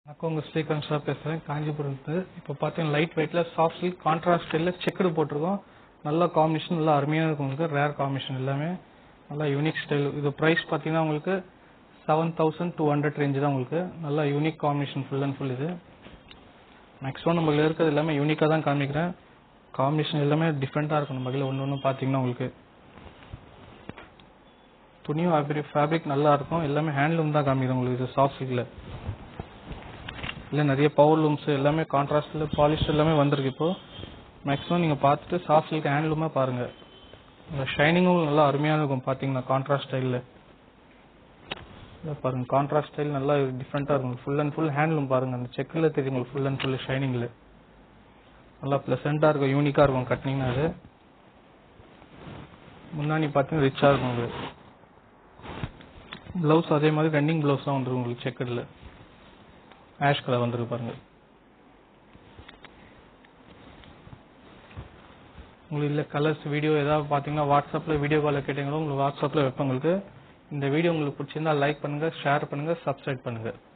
வணக்கம் உங்கள் ஸ்ரீகாந்த் சார் பேசுகிறேன் காஞ்சிபுரத்து இப்போ பார்த்தீங்கன்னா லைட் வெயிட்டில் சாஃப்ட் சில்க் கான்ட்ராஸ்ட் ஸ்டைலில் செக்குடு போட்டிருக்கோம் நல்ல காம்பினேஷன் நல்லா அருமையாக இருக்கும் உங்களுக்கு ரேர் காம்பினேஷன் எல்லாமே நல்லா யூனிக் ஸ்டைல் இது ப்ரைஸ் பார்த்தீங்கன்னா உங்களுக்கு seven thousand two hundred range தான் உங்களுக்கு நல்லா unique combination full and full இது மேக்ஸிமம் நம்மளுக்கு இருக்கிறது எல்லாமே யூனிக்காக தான் காமிக்கிறேன் காம்பினேஷன் எல்லாமே டிஃப்ரெண்ட்டாக இருக்கும் நம்ம கையில் ஒன்று ஒன்று பார்த்தீங்கன்னா உங்களுக்கு துணியும் ஃபேப்ரிக் நல்லா இருக்கும் எல்லாமே ஹேண்ட்லூம் தான் காமிக்கிறேன் உங்களுக்கு இது சாஃப்ட் சில்கில் இல்லை நிறைய பவர் லூம்ஸ் எல்லாமே கான்ட்ராஸ்டில் பாலிஷ் எல்லாமே வந்திருக்கு இப்போ மேக்ஸிமம் நீங்கள் பார்த்துட்டு சாஃப்ட் சில்க் ஹேண்ட்லூமாக பாருங்கள் இந்த ஷைனிங்கும் நல்லா அருமையாக இருக்கும் பார்த்தீங்கன்னா கான்ட்ராஸ்ட் ஸ்டைலில் இல்லை பாருங்க கான்ட்ராஸ்ட் ஸ்டைல் நல்லா டிஃப்ரெண்ட்டாக இருக்கும் ஃபுல் அண்ட் ஃபுல் ஹேண்ட்லூம் பாருங்க அந்த செக்கில் தெரியும் உங்களுக்கு ஃபுல் அண்ட் ஃபுல் ஷைனிங்கில் நல்லா ப்ளசண்ட்டாக இருக்கும் யூனிக்காக இருக்கும் கட்டினீங்கன்னா அது முன்னாடி பார்த்தீங்கன்னா ரிச்சாக இருக்கும் உங்களுக்கு ப்ளவுஸ் அதே மாதிரி ரன்னிங் ப்ளவுஸ் தான் வந்துடும் உங்களுக்கு செக்கடில் ஆஷ் கலர் வந்துருக்கு பாருங்க உங்களுக்கு இல்லை கலர்ஸ் வீடியோ ஏதாவது பார்த்தீங்கன்னா வாட்ஸ்அப்பில் வீடியோ காலில் கேட்டீங்களோ உங்களுக்கு வாட்ஸ்அப்பில் வைப்பேன் உங்களுக்கு இந்த வீடியோ உங்களுக்கு பிடிச்சிருந்தா லைக் பண்ணுங்கள் ஷேர் பண்ணுங்கள் சப்ஸ்கிரைப் பண்ணுங்கள்